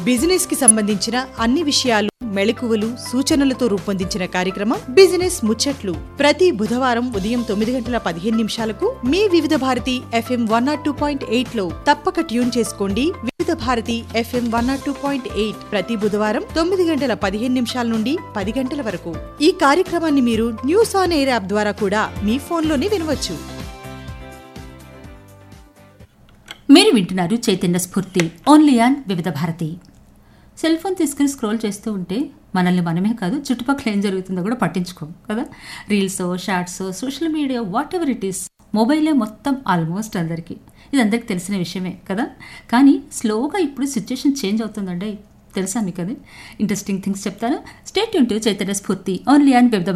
business కి సంబంధించిన అన్ని విషయాలు మెళకువలు సూచనలతో రూపొందించిన కార్యక్రమం బిజినెస్ ముచ్చట్లు ప్రతి బుధవారం ఉదయం తొమ్మిది గంటల పదిహేను నిమిషాలకు మీ Vividh Bharati FM one nought two point eight లో తప్పక ట్యూన్ చేసుకోండి Vividh Bharati FM one nought two point eight ప్రతి బుధవారం తొమ్మిది గంటల పదిహేను నిమిషాల నుండి పది గంటల వరకు ఈ కార్యక్రమాన్ని మీరు న్యూస్ ఆన్ ఎయిర్ యాప్ ద్వారా కూడా మీ ఫోన్లోనే వినవచ్చు మీరు వింటున్నారు Chaitanya Spoorthi only on Vividh Bharati cell phone తీసుకుని స్క్రోల్ చేస్తూ ఉంటే మనల్ని మనమే కాదు చుట్టుపక్కల ఏం జరుగుతుందో కూడా పట్టించుకోం కదా reels shorts social media whatever it is మొబైలే మొత్తం ఆల్మోస్ట్ అందరికీ ఇది అందరికి తెలిసిన విషయమే కదా కానీ స్లోగా ఇప్పుడు సిచ్యుయేషన్ చేంజ్ అవుతుందండి తెలుసా మీకు అది ఇంట్రెస్టింగ్ థింగ్స్ చెప్తాను స్టేట్ యూన్ to Chaitanya Spoorthi only on వివిధ